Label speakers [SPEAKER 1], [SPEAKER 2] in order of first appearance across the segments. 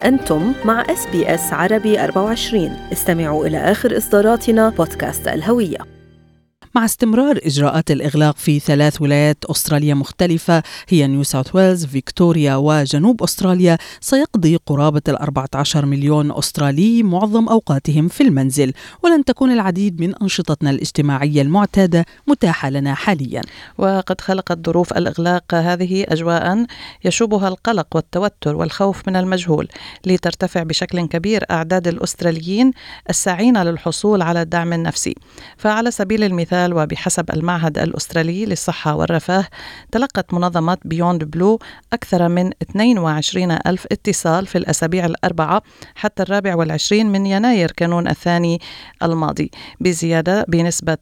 [SPEAKER 1] أنتم مع اس بي اس عربي 24 استمعوا إلى آخر إصداراتنا بودكاست الهوية
[SPEAKER 2] مع استمرار إجراءات الإغلاق في ثلاث ولايات أستراليا مختلفة هي نيو ساوث ويلز، فيكتوريا وجنوب أستراليا سيقضي قرابة ال 14 مليون أسترالي معظم أوقاتهم في المنزل ولن تكون العديد من أنشطتنا الاجتماعية المعتادة متاحة لنا حاليا
[SPEAKER 3] وقد خلقت ظروف الإغلاق هذه أجواء يشوبها القلق والتوتر والخوف من المجهول لترتفع بشكل كبير أعداد الأستراليين الساعين للحصول على الدعم النفسي فعلى سبيل المثال المثال وبحسب المعهد الأسترالي للصحة والرفاه تلقت منظمة بيوند بلو أكثر من 22 ألف اتصال في الأسابيع الأربعة حتى الرابع والعشرين من يناير كانون الثاني الماضي بزيادة بنسبة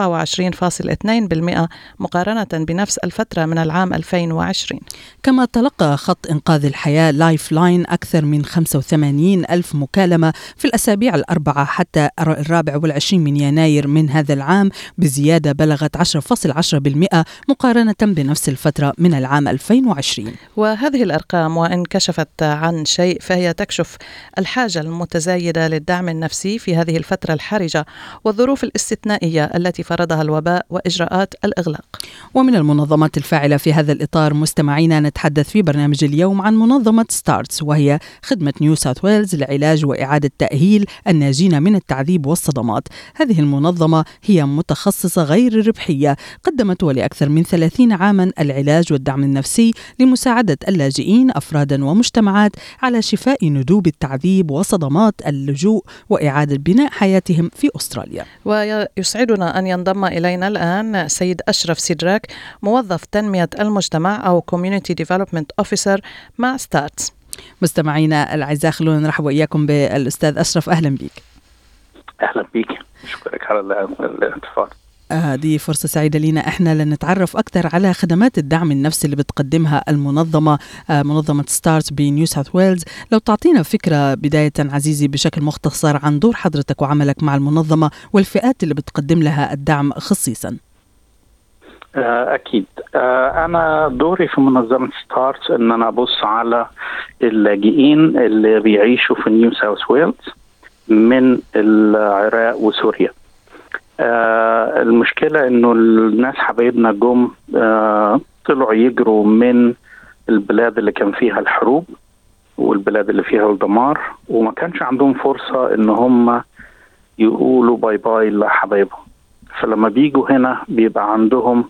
[SPEAKER 3] 27.2% مقارنة بنفس الفترة من العام 2020
[SPEAKER 2] كما تلقى خط إنقاذ الحياة لايف لاين أكثر من 85 ألف مكالمة في الأسابيع الأربعة حتى الرابع والعشرين من يناير من هذا العام بزيادة بلغت 10.10% مقارنة بنفس الفترة من العام 2020
[SPEAKER 3] وهذه الأرقام وإن كشفت عن شيء فهي تكشف الحاجة المتزايدة للدعم النفسي في هذه الفترة الحرجة والظروف الاستثنائية التي فرضها الوباء وإجراءات الإغلاق
[SPEAKER 2] ومن المنظمات الفاعلة في هذا الإطار مستمعينا نتحدث في برنامج اليوم عن منظمة ستارتس وهي خدمة نيو ساوث ويلز لعلاج وإعادة تأهيل الناجين من التعذيب والصدمات هذه المنظمة هي متخصصة متخصصة غير ربحية قدمت ولأكثر من 30 عاما العلاج والدعم النفسي لمساعدة اللاجئين أفرادا ومجتمعات على شفاء ندوب التعذيب وصدمات اللجوء وإعادة بناء حياتهم في أستراليا
[SPEAKER 3] ويسعدنا أن ينضم إلينا الآن سيد أشرف سيدراك موظف تنمية المجتمع أو Community Development Officer مع ستارتس
[SPEAKER 2] مستمعينا الأعزاء خلونا نرحب وإياكم بالأستاذ أشرف أهلا بك
[SPEAKER 4] أهلا بك أشكرك على الانتفاض
[SPEAKER 2] هذه فرصة سعيدة لنا احنا لنتعرف أكثر على خدمات الدعم النفسي اللي بتقدمها المنظمة منظمة ستارت بنيو ساوث ويلز لو تعطينا فكرة بداية عزيزي بشكل مختصر عن دور حضرتك وعملك مع المنظمة والفئات اللي بتقدم لها الدعم خصيصا
[SPEAKER 4] أكيد أنا دوري في منظمة ستارت إن أنا أبص على اللاجئين اللي بيعيشوا في نيو ساوث ويلز من العراق وسوريا آه المشكلة انه الناس حبايبنا جم آه طلعوا يجروا من البلاد اللي كان فيها الحروب والبلاد اللي فيها الدمار وما كانش عندهم فرصة ان هم يقولوا باي باي لحبايبهم فلما بيجوا هنا بيبقى عندهم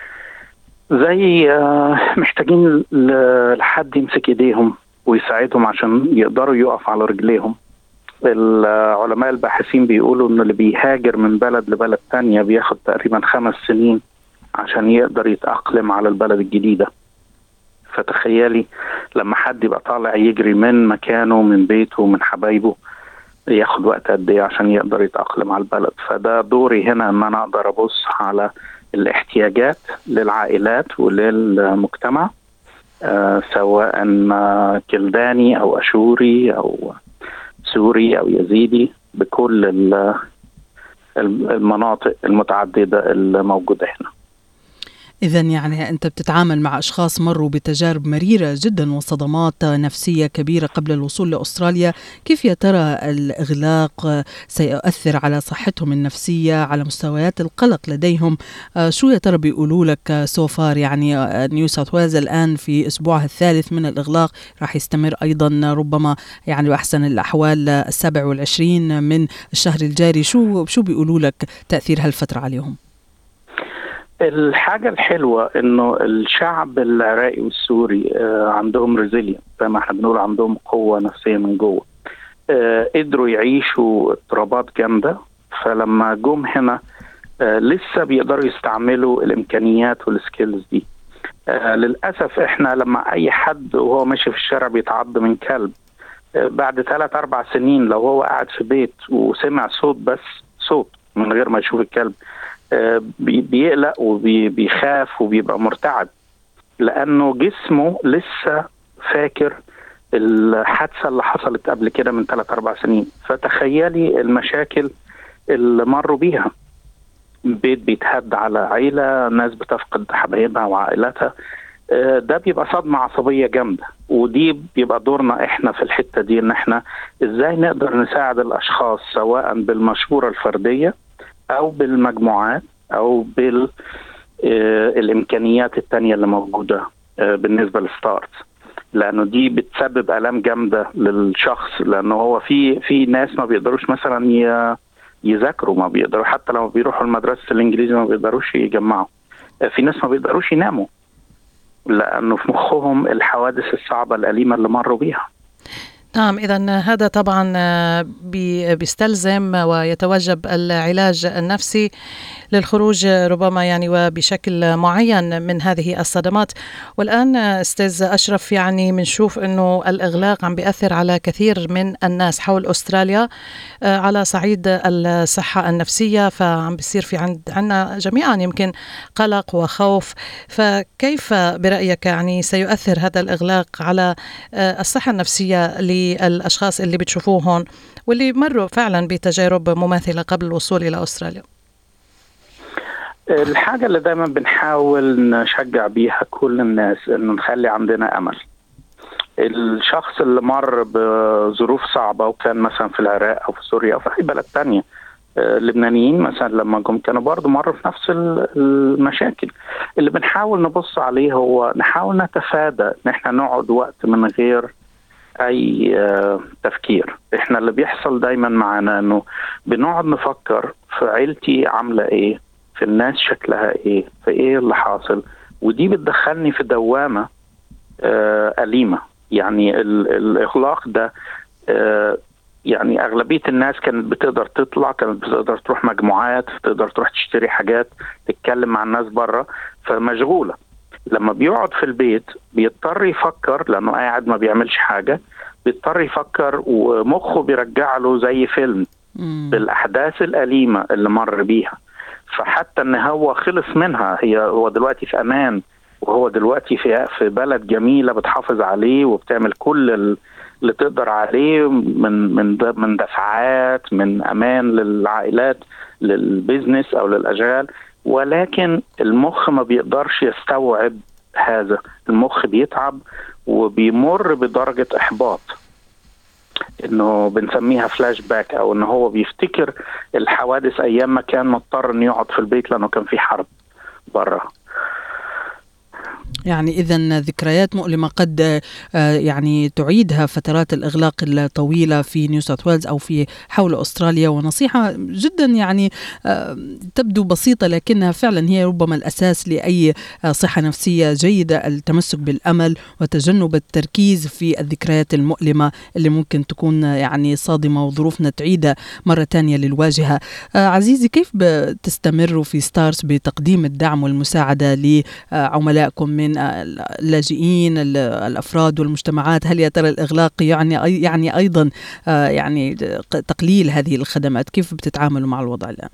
[SPEAKER 4] زي آه محتاجين لحد يمسك ايديهم ويساعدهم عشان يقدروا يقف على رجليهم العلماء الباحثين بيقولوا ان اللي بيهاجر من بلد لبلد تانية بياخد تقريبا خمس سنين عشان يقدر يتأقلم على البلد الجديدة فتخيلي لما حد يبقى طالع يجري من مكانه من بيته من حبايبه ياخد وقت قد ايه عشان يقدر يتأقلم على البلد فده دوري هنا ان انا اقدر ابص على الاحتياجات للعائلات وللمجتمع آه سواء كلداني او اشوري او سوري او يزيدي بكل المناطق المتعدده الموجوده هنا.
[SPEAKER 2] إذا يعني أنت بتتعامل مع أشخاص مروا بتجارب مريرة جدا وصدمات نفسية كبيرة قبل الوصول لأستراليا كيف يا ترى الإغلاق سيؤثر على صحتهم النفسية على مستويات القلق لديهم شو يا ترى بيقولوا لك سوفار يعني نيو ساوث ويلز الآن في أسبوعها الثالث من الإغلاق راح يستمر أيضا ربما يعني بأحسن الأحوال السابع والعشرين من الشهر الجاري شو شو بيقولوا لك تأثير هالفترة عليهم؟
[SPEAKER 4] الحاجة الحلوة انه الشعب العراقي والسوري عندهم ريزيلينت زي ما احنا بنقول عندهم قوة نفسية من جوه قدروا يعيشوا اضطرابات جامدة فلما جم هنا لسه بيقدروا يستعملوا الامكانيات والسكيلز دي للاسف احنا لما اي حد وهو ماشي في الشارع بيتعض من كلب بعد ثلاث اربع سنين لو هو قاعد في بيت وسمع صوت بس صوت من غير ما يشوف الكلب بيقلق وبيخاف وبيبقى مرتعب لانه جسمه لسه فاكر الحادثه اللي حصلت قبل كده من ثلاث اربع سنين فتخيلي المشاكل اللي مروا بيها بيت بيتهد على عيله ناس بتفقد حبايبها وعائلتها آه، ده بيبقى صدمة عصبية جامدة ودي بيبقى دورنا احنا في الحتة دي ان احنا ازاي نقدر نساعد الاشخاص سواء بالمشورة الفردية او بالمجموعات او بالامكانيات التانية اللي موجودة آه، بالنسبة للستارت لانه دي بتسبب الام جامده للشخص لانه هو في في ناس ما بيقدروش مثلا ي- يذاكروا ما بيقدروا حتى لما بيروحوا المدرسه الانجليزي ما بيقدروش يجمعوا في ناس ما بيقدروش يناموا لانه في مخهم الحوادث الصعبه الاليمه اللي مروا بيها
[SPEAKER 3] نعم إذا هذا طبعا آه، بي- بيستلزم ويتوجب العلاج النفسي للخروج ربما يعني وبشكل معين من هذه الصدمات والآن آه، أستاذ أشرف يعني بنشوف أنه الإغلاق عم بيأثر على كثير من الناس حول أستراليا آه، على صعيد الصحة النفسية فعم بيصير في عند عنا جميعا يمكن قلق وخوف فكيف برأيك يعني سيؤثر هذا الإغلاق على آه، الصحة النفسية للأشخاص اللي بتشوفوهم واللي مروا فعلا بتجارب مماثلة قبل الوصول إلى أستراليا
[SPEAKER 4] الحاجه اللي دايما بنحاول نشجع بيها كل الناس انه نخلي عندنا امل الشخص اللي مر بظروف صعبه وكان مثلا في العراق او في سوريا او في اي بلد تانية آه، اللبنانيين مثلا لما جم كانوا برضه مروا في نفس ال- المشاكل اللي بنحاول نبص عليه هو نحاول نتفادى ان احنا نقعد وقت من غير اي آه، تفكير احنا اللي بيحصل دايما معانا انه بنقعد نفكر في عيلتي عامله ايه في الناس شكلها ايه في ايه اللي حاصل ودي بتدخلني في دوامه آه، أليمة يعني ال- الإغلاق ده آه، يعني أغلبية الناس كانت بتقدر تطلع كانت بتقدر تروح مجموعات تقدر تروح تشتري حاجات تتكلم مع الناس بره فمشغولة لما بيقعد في البيت بيضطر يفكر لأنه قاعد ما بيعملش حاجة بيضطر يفكر ومخه بيرجع له زي فيلم
[SPEAKER 2] مم.
[SPEAKER 4] بالاحداث الاليمه اللي مر بيها فحتى ان هو خلص منها هي هو دلوقتي في امان وهو دلوقتي في في بلد جميله بتحافظ عليه وبتعمل كل ال- اللي تقدر عليه من من د- من دفعات من امان للعائلات للبيزنس او للاشغال ولكن المخ ما بيقدرش يستوعب هذا المخ بيتعب وبيمر بدرجه احباط انه بنسميها فلاش باك او ان هو بيفتكر الحوادث ايام ما كان مضطر انه يقعد في البيت لانه كان في حرب بره
[SPEAKER 2] يعني إذا ذكريات مؤلمة قد آه، يعني تعيدها فترات الإغلاق الطويلة في نيو ساوث ويلز أو في حول أستراليا ونصيحة جدا يعني آه، تبدو بسيطة لكنها فعلا هي ربما الأساس لأي آه، صحة نفسية جيدة التمسك بالأمل وتجنب التركيز في الذكريات المؤلمة اللي ممكن تكون آه، يعني صادمة وظروفنا تعيدها مرة تانية للواجهة آه، عزيزي كيف بتستمروا في ستارز بتقديم الدعم والمساعدة لعملائكم من آه، اللاجئين ال- الأفراد والمجتمعات هل يا ترى الإغلاق يعني أي- يعني أيضا آه، يعني تقليل هذه الخدمات كيف بتتعاملوا مع الوضع الآن؟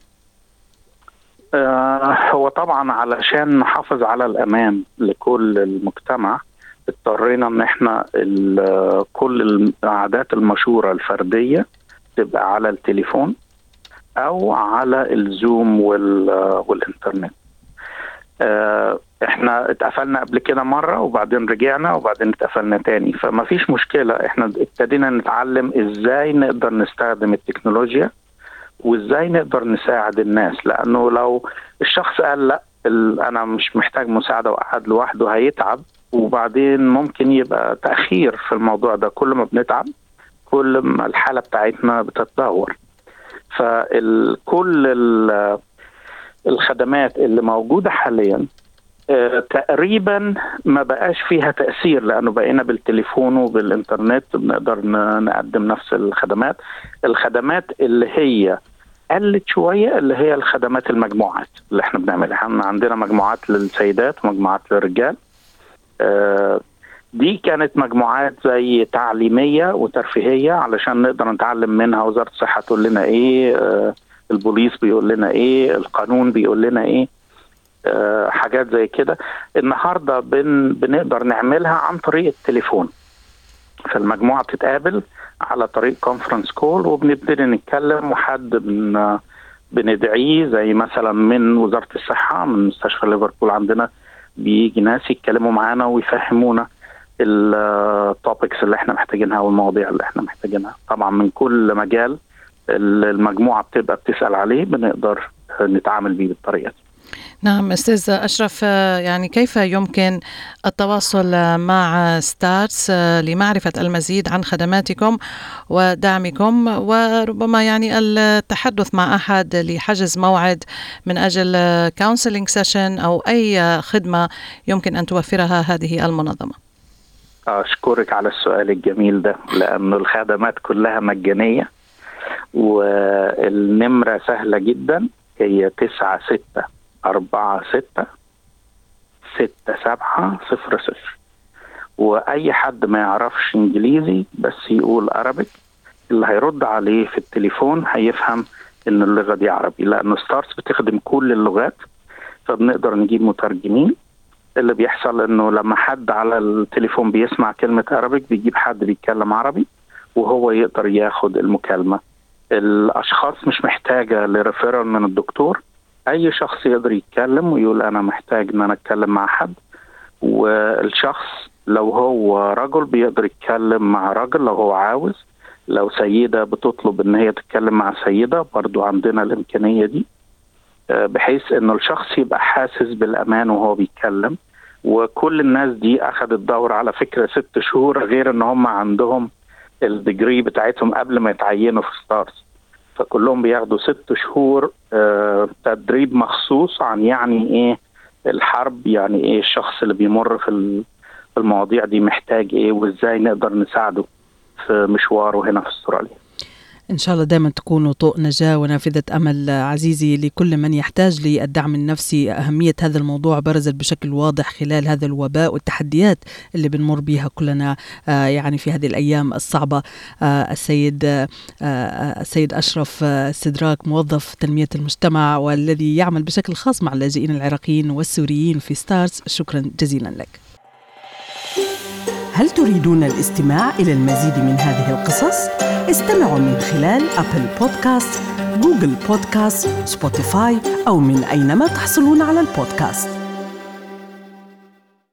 [SPEAKER 4] آه هو طبعا علشان نحافظ على الامان لكل المجتمع اضطرينا ان احنا ال- كل العادات المشوره الفرديه تبقى على التليفون او على الزوم وال- والانترنت آه، احنا اتقفلنا قبل كده مره وبعدين رجعنا وبعدين اتقفلنا تاني فما فيش مشكله احنا ابتدينا نتعلم ازاي نقدر نستخدم التكنولوجيا وازاي نقدر نساعد الناس لانه لو الشخص قال لا ال- انا مش محتاج مساعده وقعد لوحده هيتعب وبعدين ممكن يبقى تاخير في الموضوع ده كل ما بنتعب كل ما الحاله بتاعتنا بتتدهور فكل الخدمات اللي موجوده حاليا آه، تقريبا ما بقاش فيها تأثير لأنه بقينا بالتليفون وبالإنترنت بنقدر ن- نقدم نفس الخدمات الخدمات اللي هي قلت شوية اللي هي الخدمات المجموعات اللي احنا بنعملها احنا عندنا مجموعات للسيدات ومجموعات للرجال آه، دي كانت مجموعات زي تعليمية وترفيهية علشان نقدر نتعلم منها وزارة الصحة تقول لنا ايه آه، البوليس بيقول لنا ايه القانون بيقول لنا ايه آه، حاجات زي كده النهارده بن بنقدر نعملها عن طريق التليفون فالمجموعه بتتقابل على طريق كونفرنس كول وبنبتدي نتكلم وحد بن بندعيه زي مثلا من وزاره الصحه من مستشفى ليفربول عندنا بيجي ناس يتكلموا معانا ويفهمونا التوبكس اللي احنا محتاجينها والمواضيع اللي احنا محتاجينها طبعا من كل مجال المجموعه بتبقى بتسال عليه بنقدر نتعامل بيه بالطريقه دي
[SPEAKER 3] نعم استاذ اشرف يعني كيف يمكن التواصل مع ستارز لمعرفه المزيد عن خدماتكم ودعمكم وربما يعني التحدث مع احد لحجز موعد من اجل كونسلنج سيشن او اي خدمه يمكن ان توفرها هذه المنظمه
[SPEAKER 4] أشكرك على السؤال الجميل ده لأنه الخدمات كلها مجانية والنمرة سهلة جدا هي تسعة ستة أربعة ستة ستة سبعة صفر صفر وأي حد ما يعرفش إنجليزي بس يقول أرابيك اللي هيرد عليه في التليفون هيفهم إن اللغة دي عربي لأن ستارز بتخدم كل اللغات فبنقدر نجيب مترجمين اللي بيحصل انه لما حد على التليفون بيسمع كلمة عربي بيجيب حد بيتكلم عربي وهو يقدر ياخد المكالمة الاشخاص مش محتاجة لريفيرال من الدكتور اي شخص يقدر يتكلم ويقول انا محتاج ان انا اتكلم مع حد والشخص لو هو رجل بيقدر يتكلم مع رجل لو هو عاوز لو سيدة بتطلب ان هي تتكلم مع سيدة برضو عندنا الامكانية دي بحيث انه الشخص يبقى حاسس بالامان وهو بيتكلم وكل الناس دي اخذت دورة على فكرة ست شهور غير ان هم عندهم الديجري بتاعتهم قبل ما يتعينوا في ستارز فكلهم بياخدوا ست شهور تدريب مخصوص عن يعني ايه الحرب يعني ايه الشخص اللي بيمر في المواضيع دي محتاج ايه وازاي نقدر نساعده في مشواره هنا في استراليا
[SPEAKER 2] إن شاء الله دائما تكونوا طوق نجاة ونافذة أمل عزيزي لكل من يحتاج للدعم النفسي أهمية هذا الموضوع برزت بشكل واضح خلال هذا الوباء والتحديات اللي بنمر بها كلنا يعني في هذه الأيام الصعبة السيد السيد أشرف سدراك موظف تنمية المجتمع والذي يعمل بشكل خاص مع اللاجئين العراقيين والسوريين في ستارز شكرا جزيلا لك
[SPEAKER 1] هل تريدون الاستماع إلى المزيد من هذه القصص؟ استمعوا من خلال أبل بودكاست، جوجل بودكاست، سبوتيفاي أو من أينما تحصلون على البودكاست